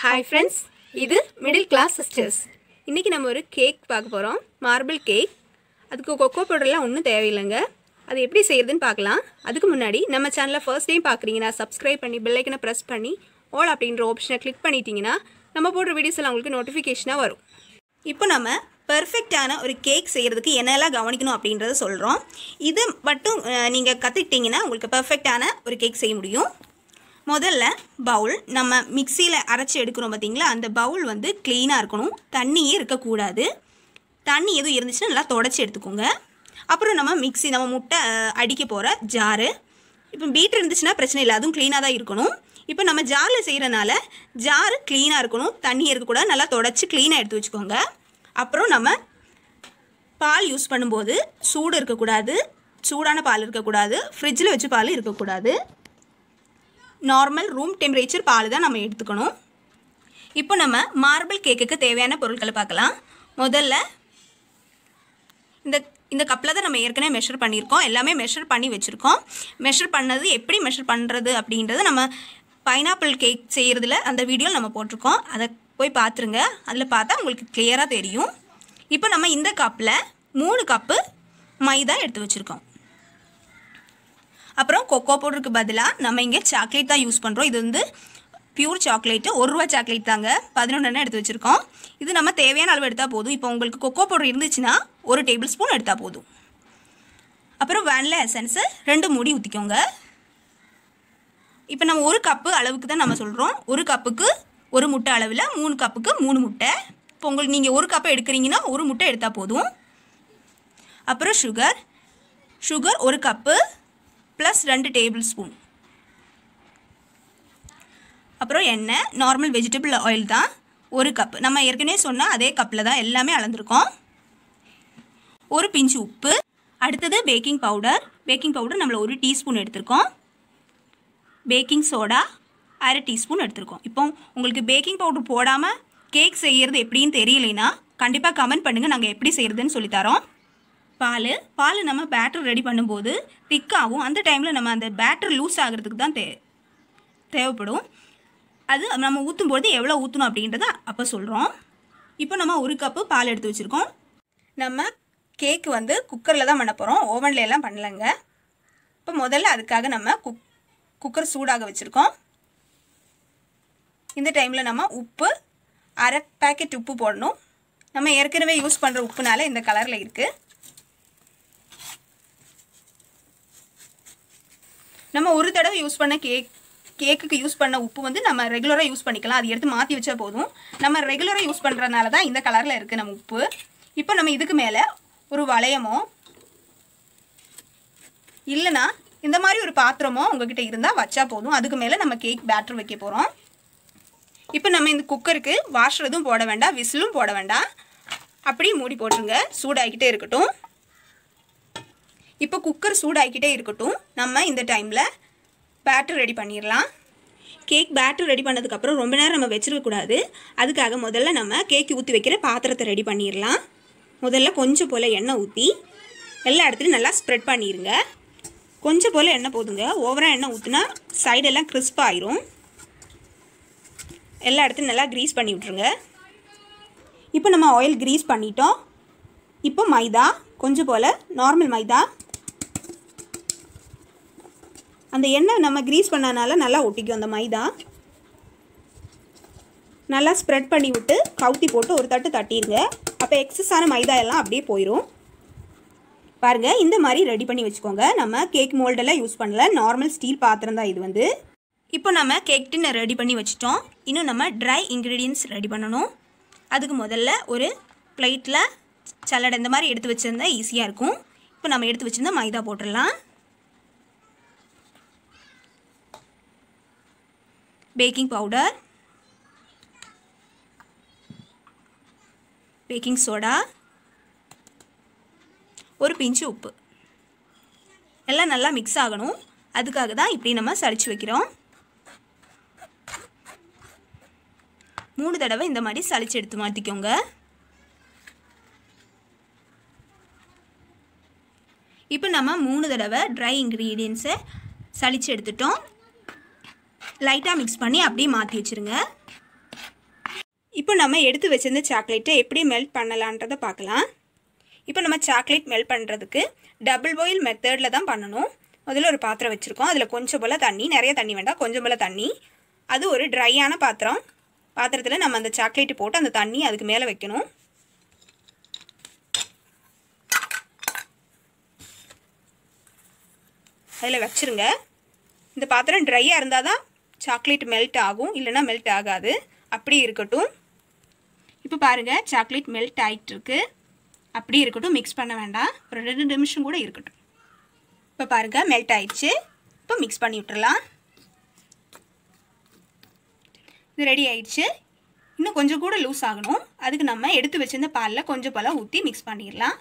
hi friends இது middle class sisters இன்றைக்கி நம்ம ஒரு கேக் பார்க்க போகிறோம் மார்பிள் கேக் அதுக்கு கொக்கோ பவுடர்லாம் ஒன்றும் தேவையில்லைங்க அது எப்படி செய்யறதுன்னு பார்க்கலாம் அதுக்கு முன்னாடி நம்ம சேனலை ஃபர்ஸ்ட் டைம் பார்க்குறீங்கன்னா சப்ஸ்கிரைப் பண்ணி பெல்லைக்கனை ப்ரெஸ் பண்ணி ஆல் அப்படின்ற ஆப்ஷனை கிளிக் பண்ணிட்டீங்கன்னா நம்ம போடுற வீடியோஸ் எல்லாம் உங்களுக்கு நோட்டிஃபிகேஷனாக வரும் இப்போ நம்ம பெர்ஃபெக்டான ஒரு கேக் செய்கிறதுக்கு என்னெல்லாம் கவனிக்கணும் அப்படின்றத சொல்கிறோம் இது மட்டும் நீங்கள் கற்றுக்கிட்டிங்கன்னா உங்களுக்கு பெர்ஃபெக்டான ஒரு கேக் செய்ய முடியும் முதல்ல பவுல் நம்ம மிக்சியில் அரைச்சி எடுக்கிறோம் பார்த்தீங்களா அந்த பவுல் வந்து க்ளீனாக இருக்கணும் தண்ணியே இருக்கக்கூடாது தண்ணி எதுவும் இருந்துச்சுன்னா நல்லா தொடச்சி எடுத்துக்கோங்க அப்புறம் நம்ம மிக்ஸி நம்ம முட்டை அஹ், அடிக்க போகிற ஜாரு இப்போ பீட் இருந்துச்சுன்னா பிரச்சனை இல்லை அதுவும் க்ளீனாக தான் இருக்கணும் இப்போ நம்ம ஜாரில் செய்கிறனால ஜாரு க்ளீனாக இருக்கணும் தண்ணி இருக்கக்கூடாது நல்லா தொடச்சி க்ளீனாக எடுத்து வச்சுக்கோங்க அப்புறம் நம்ம பால் யூஸ் பண்ணும்போது சூடு இருக்கக்கூடாது சூடான பால் இருக்கக்கூடாது ஃப்ரிட்ஜில் வச்சு பால் இருக்கக்கூடாது நார்மல் ரூம் டெம்பரேச்சர் பால் தான் நம்ம எடுத்துக்கணும் இப்போ நம்ம மார்பிள் கேக்குக்கு தேவையான பொருட்களை பார்க்கலாம் முதல்ல இந்த இந்த கப்பில் தான் நம்ம ஏற்கனவே மெஷர் பண்ணியிருக்கோம் எல்லாமே மெஷர் பண்ணி வச்சுருக்கோம் மெஷர் பண்ணது எப்படி மெஷர் பண்ணுறது அப்படின்றது நம்ம பைனாப்பிள் கேக் செய்கிறதுல அந்த வீடியோ நம்ம போட்டிருக்கோம் அதை போய் பார்த்துருங்க அதில் பார்த்தா உங்களுக்கு கிளியராக தெரியும் இப்போ நம்ம இந்த கப்பில் மூணு கப்பு மைதா எடுத்து வச்சுருக்கோம் அப்புறம் கொக்கோ பவுடருக்கு பதிலாக நம்ம இங்கே சாக்லேட் தான் யூஸ் பண்ணுறோம் இது வந்து பியூர் சாக்லேட்டு ஒரு ரூபா சாக்லேட் தாங்க பதினொன்று எடுத்து வச்சுருக்கோம் இது நம்ம தேவையான அளவு எடுத்தால் போதும் இப்போ உங்களுக்கு கொக்கோ பவுடர் இருந்துச்சுன்னா ஒரு டேபிள் ஸ்பூன் எடுத்தால் போதும் அப்புறம் வேனிலா எசன்ஸு ரெண்டு மூடி ஊற்றிக்கோங்க இப்போ நம்ம ஒரு கப்பு அளவுக்கு தான் நம்ம சொல்கிறோம் ஒரு கப்புக்கு ஒரு முட்டை அளவில் மூணு கப்புக்கு மூணு முட்டை இப்போ உங்களுக்கு நீங்கள் ஒரு கப்பு எடுக்கிறீங்கன்னா ஒரு முட்டை எடுத்தால் போதும் அப்புறம் சுகர் சுகர் ஒரு கப்பு ப்ளஸ் ரெண்டு டேபிள் ஸ்பூன் அப்புறம் எண்ணெய் நார்மல் வெஜிடபிள் ஆயில் தான் ஒரு கப் நம்ம ஏற்கனவே சொன்ன அதே கப்பில் தான் எல்லாமே அளந்துருக்கோம் ஒரு பிஞ்சு உப்பு அடுத்தது பேக்கிங் பவுடர் பேக்கிங் பவுடர் நம்மள ஒரு டீஸ்பூன் எடுத்திருக்கோம் பேக்கிங் சோடா அரை டீஸ்பூன் எடுத்திருக்கோம் இப்போ உங்களுக்கு பேக்கிங் பவுடர் போடாமல் கேக் செய்கிறது எப்படின்னு தெரியலைன்னா கண்டிப்பாக கமெண்ட் பண்ணுங்கள் நாங்கள் எப்படி செய்கிறதுன்னு சொல்லித்தரோம் பால் பால் நம்ம பேட்டர் ரெடி பண்ணும்போது திக்காகும் அந்த டைமில் நம்ம அந்த பேட்டர் லூஸ் ஆகிறதுக்கு தான் தே தேவைப்படும் அது நம்ம ஊற்றும்போது எவ்வளோ ஊற்றணும் அப்படின்றத அப்போ சொல்கிறோம் இப்போ நம்ம ஒரு கப்பு பால் எடுத்து வச்சுருக்கோம் நம்ம கேக் வந்து குக்கரில் தான் பண்ண போகிறோம் ஓவனில் எல்லாம் பண்ணலைங்க இப்போ முதல்ல அதுக்காக நம்ம குக் குக்கர் சூடாக வச்சுருக்கோம் இந்த டைமில் நம்ம உப்பு அரை பேக்கெட் உப்பு போடணும் நம்ம ஏற்கனவே யூஸ் பண்ணுற உப்புனால இந்த கலரில் இருக்குது நம்ம ஒரு தடவை யூஸ் பண்ண கேக் கேக்குக்கு யூஸ் பண்ண உப்பு வந்து நம்ம ரெகுலராக யூஸ் பண்ணிக்கலாம் அது எடுத்து மாற்றி வச்சா போதும் நம்ம ரெகுலராக யூஸ் பண்ணுறதுனால தான் இந்த கலரில் இருக்குது நம்ம உப்பு இப்போ நம்ம இதுக்கு மேலே ஒரு வளையமோ இல்லைனா இந்த மாதிரி ஒரு பாத்திரமோ உங்ககிட்ட இருந்தால் வச்சா போதும் அதுக்கு மேலே நம்ம கேக் பேட்டர் வைக்க போகிறோம் இப்போ நம்ம இந்த குக்கருக்கு வாஷர் எதுவும் போட வேண்டாம் விசிலும் போட வேண்டாம் அப்படியே மூடி போட்டுருங்க சூடாகிக்கிட்டே இருக்கட்டும் இப்போ குக்கர் சூடாகிக்கிட்டே இருக்கட்டும் நம்ம இந்த டைமில் பேட்டர் ரெடி பண்ணிடலாம் கேக் பேட்டர் ரெடி பண்ணதுக்கப்புறம் ரொம்ப நேரம் நம்ம வச்சிருக்கக்கூடாது அதுக்காக முதல்ல நம்ம கேக் ஊற்றி வைக்கிற பாத்திரத்தை ரெடி பண்ணிடலாம் முதல்ல கொஞ்சம் போல் எண்ணெய் ஊற்றி எல்லா இடத்துலையும் நல்லா ஸ்ப்ரெட் பண்ணிடுங்க கொஞ்சம் போல் எண்ணெய் போதுங்க ஓவராக எண்ணெய் ஊற்றினா சைடெல்லாம் கிறிஸ்ப் ஆயிரும் எல்லா இடத்துலையும் நல்லா க்ரீஸ் பண்ணி விட்ருங்க இப்போ நம்ம ஆயில் க்ரீஸ் பண்ணிட்டோம் இப்போ மைதா கொஞ்சம் போல் நார்மல் மைதா அந்த எண்ணெய் நம்ம க்ரீஸ் பண்ணனால நல்லா ஒட்டிக்கும் அந்த மைதா நல்லா ஸ்ப்ரெட் பண்ணி விட்டு கவுத்தி போட்டு ஒரு தட்டு தட்டிடுங்க அப்போ எக்ஸஸான மைதா எல்லாம் அப்படியே போயிடும் பாருங்கள் இந்த மாதிரி ரெடி பண்ணி வச்சுக்கோங்க நம்ம கேக் மோல்டெல்லாம் யூஸ் பண்ணல நார்மல் ஸ்டீல் பாத்திரம் தான் இது வந்து இப்போ நம்ம கேக் டின்னை ரெடி பண்ணி வச்சிட்டோம் இன்னும் நம்ம ட்ரை இன்க்ரீடியன்ஸ் ரெடி பண்ணணும் அதுக்கு முதல்ல ஒரு பிளேட்டில் சல்லடை இந்த மாதிரி எடுத்து வச்சுருந்தா ஈஸியாக இருக்கும் இப்போ நம்ம எடுத்து வச்சுருந்தா மைதா போட்டுடலாம் பேக்கிங் பவுடர் பேக்கிங் சோடா ஒரு பிஞ்சு உப்பு எல்லாம் நல்லா மிக்ஸ் ஆகணும் அதுக்காக தான் இப்படி நம்ம சளிச்சு வைக்கிறோம் மூணு தடவை இந்த மாதிரி சளிச்சு எடுத்து மாற்றிக்கோங்க இப்போ நம்ம மூணு தடவை ட்ரை இன்க்ரீடியன்ஸை சளிச்சு எடுத்துட்டோம் லைட்டாக மிக்ஸ் பண்ணி அப்படியே மாற்றி வச்சுருங்க இப்போ நம்ம எடுத்து வச்சிருந்த சாக்லேட்டை எப்படி மெல்ட் பண்ணலான்றதை பார்க்கலாம் இப்போ நம்ம சாக்லேட் மெல்ட் பண்ணுறதுக்கு டபுள் பாயில் மெத்தடில் தான் பண்ணணும் முதல்ல ஒரு பாத்திரம் வச்சுருக்கோம் அதில் கொஞ்சம் போல் தண்ணி நிறைய தண்ணி வேண்டாம் கொஞ்சம் போல் தண்ணி அது ஒரு ட்ரையான பாத்திரம் பாத்திரத்தில் நம்ம அந்த சாக்லேட்டு போட்டு அந்த தண்ணி அதுக்கு மேலே வைக்கணும் அதில் வச்சுருங்க இந்த பாத்திரம் ட்ரையாக இருந்தால் தான் சாக்லேட் மெல்ட் ஆகும் இல்லைனா மெல்ட் ஆகாது அப்படி இருக்கட்டும் இப்போ பாருங்கள் சாக்லேட் மெல்ட் ஆகிட்டுருக்கு அப்படி இருக்கட்டும் மிக்ஸ் பண்ண வேண்டாம் ஒரு ரெண்டு நிமிஷம் கூட இருக்கட்டும் இப்போ பாருங்கள் மெல்ட் ஆயிடுச்சு இப்போ மிக்ஸ் பண்ணி விட்டுறலாம் இது ரெடி ஆயிடுச்சு இன்னும் கொஞ்சம் கூட லூஸ் ஆகணும் அதுக்கு நம்ம எடுத்து வச்சிருந்த பாலில் கொஞ்சம் பழம் ஊற்றி மிக்ஸ் பண்ணிடலாம்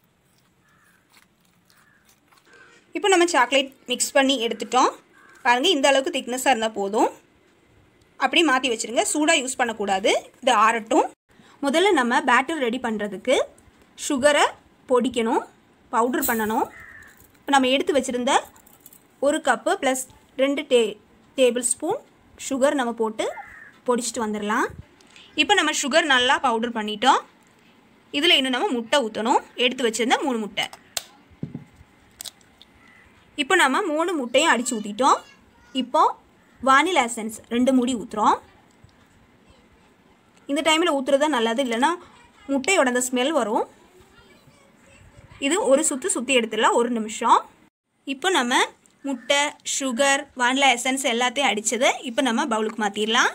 இப்போ நம்ம சாக்லேட் மிக்ஸ் பண்ணி எடுத்துட்டோம் பாருங்கள் இந்த அளவுக்கு திக்னஸாக இருந்தால் போதும் அப்படியே மாற்றி வச்சுருங்க சூடாக யூஸ் பண்ணக்கூடாது இது ஆறட்டும் முதல்ல நம்ம பேட்டர் ரெடி பண்ணுறதுக்கு சுகரை பொடிக்கணும் பவுட்ரு பண்ணணும் இப்போ நம்ம எடுத்து வச்சுருந்த ஒரு கப்பு ப்ளஸ் ரெண்டு டே டேபிள் ஸ்பூன் சுகர் நம்ம போட்டு பொடிச்சிட்டு வந்துடலாம் இப்போ நம்ம சுகர் நல்லா பவுடர் பண்ணிட்டோம் இதில் இன்னும் நம்ம முட்டை ஊற்றணும் எடுத்து வச்சுருந்த மூணு முட்டை இப்போ நம்ம மூணு முட்டையும் அடித்து ஊற்றிட்டோம் இப்போ வானிலா எசன்ஸ் ரெண்டு மூடி ஊற்றுறோம் இந்த டைமில் ஊற்றுறது நல்லது இல்லைன்னா முட்டையோட அந்த ஸ்மெல் வரும் இது ஒரு சுற்று சுற்றி எடுத்துடலாம் ஒரு நிமிஷம் இப்போ நம்ம முட்டை சுகர் வானிலா எசன்ஸ் எல்லாத்தையும் அடித்ததை இப்போ நம்ம பவுலுக்கு மாற்றிடலாம்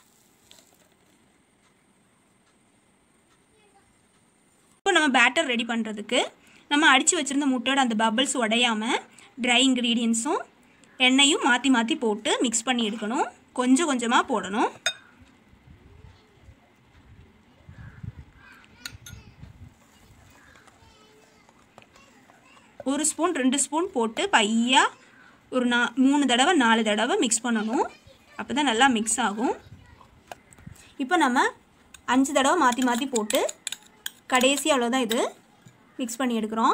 இப்போ நம்ம பேட்டர் ரெடி பண்ணுறதுக்கு நம்ம அடித்து வச்சுருந்த முட்டையோட அந்த பபிள்ஸ் உடையாமல் ட்ரை இன்க்ரீடியன்ஸும் எண்ணெயும் மாற்றி மாற்றி போட்டு மிக்ஸ் பண்ணி எடுக்கணும் கொஞ்சம் கொஞ்சமாக போடணும் ஒரு ஸ்பூன் ரெண்டு ஸ்பூன் போட்டு பையாக ஒரு நா மூணு தடவை நாலு தடவை மிக்ஸ் பண்ணணும் அப்போ தான் நல்லா மிக்ஸ் ஆகும் இப்போ நம்ம அஞ்சு தடவை மாற்றி மாற்றி போட்டு கடைசி அவ்வளோதான் இது மிக்ஸ் பண்ணி எடுக்கிறோம்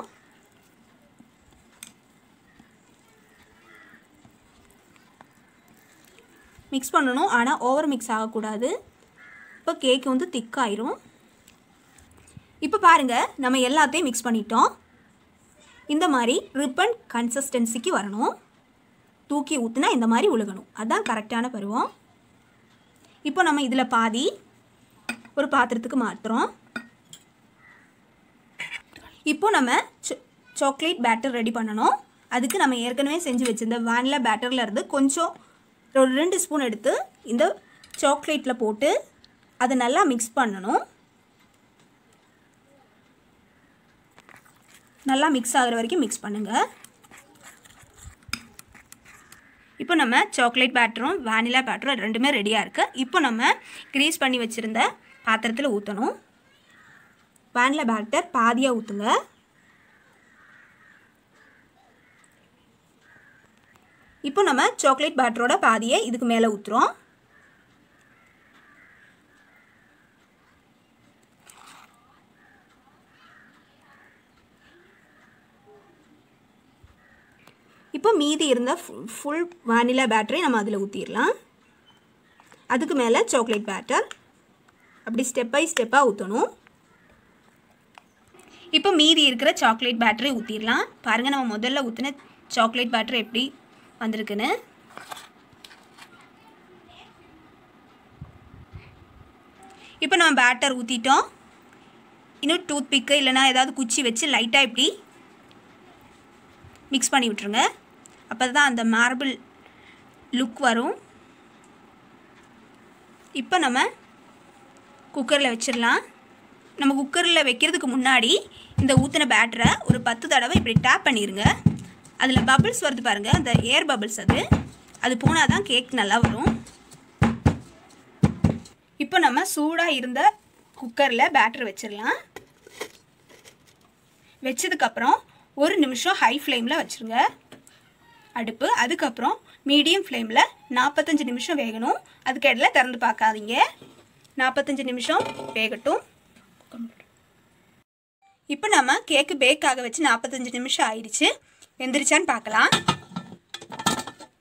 மிக்ஸ் பண்ணணும் ஆனால் ஓவர் மிக்ஸ் ஆகக்கூடாது இப்போ கேக் வந்து திக்காயிரும் இப்போ பாருங்கள் நம்ம எல்லாத்தையும் மிக்ஸ் பண்ணிட்டோம் இந்த மாதிரி ரிப்பன் கன்சிஸ்டன்சிக்கு வரணும் தூக்கி ஊற்றுனா இந்த மாதிரி உழுகணும் அதுதான் கரெக்டான பருவம் இப்போ நம்ம இதில் பாதி ஒரு பாத்திரத்துக்கு மாற்றுறோம் இப்போ நம்ம சாக்லேட் பேட்டர் ரெடி பண்ணணும் அதுக்கு நம்ம ஏற்கனவே செஞ்சு வச்சுருந்த வேனிலா பேட்டரில் இருந்து கொஞ்சம் ஒரு ரெண்டு ஸ்பூன் எடுத்து இந்த சாக்லேட்டில் போட்டு அதை நல்லா மிக்ஸ் பண்ணணும் நல்லா மிக்ஸ் ஆகிற வரைக்கும் மிக்ஸ் பண்ணுங்கள் இப்போ நம்ம சாக்லேட் பேட்டரும் வேனிலா பேட்டரும் ரெண்டுமே ரெடியாக இருக்குது இப்போ நம்ம க்ரீஸ் பண்ணி வச்சுருந்த பாத்திரத்தில் ஊற்றணும் வேனிலா பேட்டர் பாதியாக ஊற்றுங்க இப்போ நம்ம சாக்லேட் பேட்டரோட பாதியை இதுக்கு மேலே ஊற்றுறோம் இப்போ மீதி இருந்த ஃபுல் வானிலா பேட்டரி நம்ம அதில் ஊற்றிடலாம் அதுக்கு மேலே சாக்லேட் பேட்டர் அப்படி ஸ்டெப் பை ஸ்டெப்பாக ஊற்றணும் இப்போ மீதி இருக்கிற சாக்லேட் பேட்டரி ஊற்றிடலாம் பாருங்கள் நம்ம முதல்ல ஊற்றின சாக்லேட் பேட்டர் எப்படி வந்திருக்குன்னு இப்போ நம்ம பேட்டர் ஊற்றிட்டோம் இன்னும் டூத் பிக்கு இல்லைனா ஏதாவது குச்சி வச்சு லைட்டாக இப்படி மிக்ஸ் பண்ணி விட்ருங்க அப்போ தான் அந்த மார்பிள் லுக் வரும் இப்போ நம்ம குக்கரில் வச்சிடலாம் நம்ம குக்கரில் வைக்கிறதுக்கு முன்னாடி இந்த ஊற்றின பேட்டரை ஒரு பத்து தடவை இப்படி டேப் பண்ணிடுங்க அதில் பபிள்ஸ் வருது பாருங்கள் அந்த ஏர் பபிள்ஸ் அது அது போனால் தான் கேக் நல்லா வரும் இப்போ நம்ம சூடாக இருந்த குக்கரில் பேட்டர் வச்சிடலாம் வச்சதுக்கப்புறம் ஒரு நிமிஷம் ஹை ஃப்ளேமில் வச்சுருங்க அடுப்பு அதுக்கப்புறம் மீடியம் ஃப்ளேமில் நாற்பத்தஞ்சு நிமிஷம் வேகணும் அதுக்கு இடையில திறந்து பார்க்காதீங்க நாற்பத்தஞ்சு நிமிஷம் வேகட்டும் இப்போ நம்ம கேக்கு பேக் ஆக வச்சு நாற்பத்தஞ்சு நிமிஷம் ஆயிடுச்சு வெந்துருச்சான்னு பார்க்கலாம்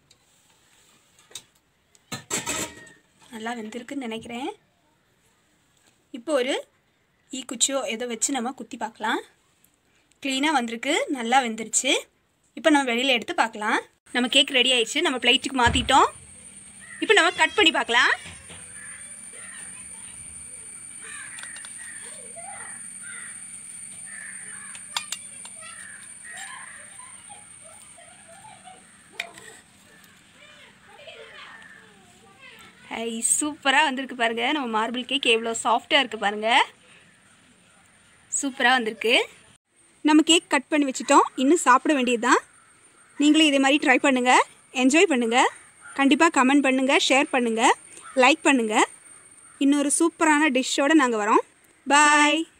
நல்லா வெந்திருக்குன்னு நினைக்கிறேன் இப்போ ஒரு ஈக்குச்சியோ ஏதோ வச்சு நம்ம குத்தி பார்க்கலாம் க்ளீனாக வந்திருக்கு நல்லா வெந்துருச்சு இப்போ நம்ம வெளியில் எடுத்து பார்க்கலாம் நம்ம கேக் ரெடி ஆயிடுச்சு நம்ம பிளேட்டுக்கு மாற்றிட்டோம் இப்போ நம்ம கட் பண்ணி பார்க்கலாம் ஐ சூப்பராக வந்திருக்கு பாருங்கள் நம்ம மார்பிள் கேக் எவ்வளோ சாஃப்டாக இருக்குது பாருங்கள் சூப்பராக வந்திருக்கு நம்ம கேக் கட் பண்ணி வச்சுட்டோம் இன்னும் சாப்பிட வேண்டியது தான் நீங்களும் இதே மாதிரி ட்ரை பண்ணுங்கள் என்ஜாய் பண்ணுங்கள் கண்டிப்பாக கமெண்ட் பண்ணுங்கள் ஷேர் பண்ணுங்கள் லைக் பண்ணுங்கள் இன்னொரு சூப்பரான டிஷ்ஷோடு நாங்கள் வரோம் பாய்